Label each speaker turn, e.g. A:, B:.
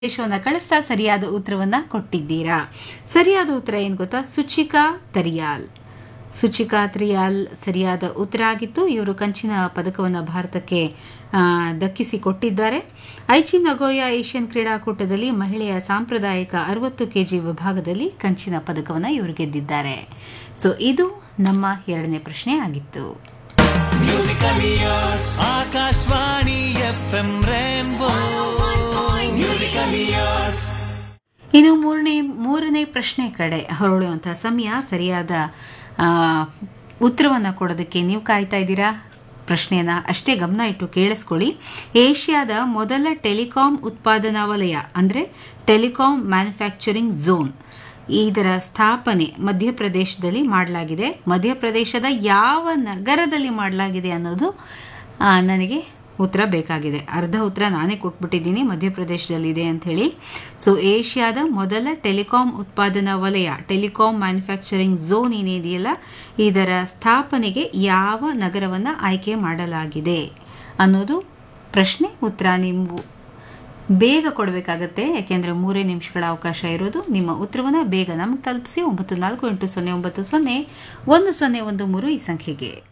A: ಸಂದೇಶವನ್ನ ಕಳಿಸ್ತಾ ಸರಿಯಾದ ಉತ್ತರವನ್ನ ಕೊಟ್ಟಿದ್ದೀರಾ ಸರಿಯಾದ ಉತ್ತರ ಏನು ಗೊತ್ತಾ ಸುಚಿಕಾ ತರಿಯಾಲ್ ಸುಚಿಕಾ ತ್ರಿಯಾಲ್ ಸರಿಯಾದ ಉತ್ತರ ಆಗಿತ್ತು ಇವರು ಕಂಚಿನ ಪದಕವನ್ನು ಭಾರತಕ್ಕೆ ಆ, ದಕ್ಕಿಸಿಕೊಟ್ಟಿದ್ದಾರೆ ಐಚಿ ನಗೋಯಾ ಏಷ್ಯನ್ ಕ್ರೀಡಾಕೂಟದಲ್ಲಿ ಮಹಿಳೆಯ ಸಾಂಪ್ರದಾಯಿಕ ಅರವತ್ತು ಕೆಜಿ ವಿಭಾಗದಲ್ಲಿ ಕಂಚಿನ ಪದಕವನ್ನು ಇವರು ಗೆದ್ದಿದ್ದಾರೆ ಸೊ ಇದು ನಮ್ಮ ಎರಡನೇ ಪ್ರಶ್ನೆ ಆಗಿತ್ತು
B: Akashvani F M rainbow musical years
A: ಇನ್ನು ಮೂರನೇ ಮೂರನೇ ಪ್ರಶ್ನೆ ಕಡೆ ಹೊರಳುವಂತಹ ಸಮಯ ಸರಿಯಾದ ಆ, ಉತ್ತರವನ್ನ ಕೊಡೋದಕ್ಕೆ ನೀವು ಕಾಯ್ತಾ ಇದ್ದೀರಾ ಪ್ರಶ್ನೆಯನ್ನ ಅಷ್ಟೇ ಗಮನ ಇಟ್ಟು ಕೇಳಿಸ್ಕೊಳ್ಳಿ ಏಷ್ಯಾದ ಮೊದಲ ಟೆಲಿಕಾಂ ಉತ್ಪಾದನಾ ವಲಯ ಅಂದರೆ ಟೆಲಿಕಾಂ ಮ್ಯಾನುಫ್ಯಾಕ್ಚರಿಂಗ್ ಝೋನ್ ಇದರ ಸ್ಥಾಪನೆ ಮಧ್ಯಪ್ರದೇಶದಲ್ಲಿ ಮಾಡಲಾಗಿದೆ ಮಧ್ಯಪ್ರದೇಶದ ಯಾವ ನಗರದಲ್ಲಿ ಮಾಡಲಾಗಿದೆ ಅನ್ನೋದು ಆ, ನನಗೆ ಉತ್ತರ ಬೇಕಾಗಿದೆ ಅರ್ಧ ಉತ್ತರ ನಾನೇ ಕೊಟ್ಬಿಟ್ಟಿದ್ದೀನಿ ಮಧ್ಯಪ್ರದೇಶದಲ್ಲಿದೆ ಅಂತ ಹೇಳಿ ಸೊ ಏಷ್ಯಾದ ಮೊದಲ ಟೆಲಿಕಾಂ ಉತ್ಪಾದನಾ ವಲಯ ಟೆಲಿಕಾಂ ಮ್ಯಾನುಫ್ಯಾಕ್ಚರಿಂಗ್ ಝೋನ್ ಏನಿದೆಯಲ್ಲ ಇದರ ಸ್ಥಾಪನೆಗೆ ಯಾವ ನಗರವನ್ನು ಆಯ್ಕೆ ಮಾಡಲಾಗಿದೆ ಅನ್ನೋದು ಪ್ರಶ್ನೆ ಉತ್ತರ ನೀವು ಬೇಗ ಕೊಡಬೇಕಾಗತ್ತೆ ಯಾಕೆಂದರೆ ಮೂರೇ ನಿಮಿಷಗಳ ಅವಕಾಶ ಇರೋದು ನಿಮ್ಮ ಉತ್ತರವನ್ನು ಬೇಗ ನಮಗೆ ತಲುಪಿಸಿ ಒಂಬತ್ತು ನಾಲ್ಕು ಎಂಟು ಸೊನ್ನೆ ಒಂಬತ್ತು ಸೊನ್ನೆ ಒಂದು ಸೊನ್ನೆ ಒಂದು ಮೂರು ಈ ಸಂಖ್ಯೆಗೆ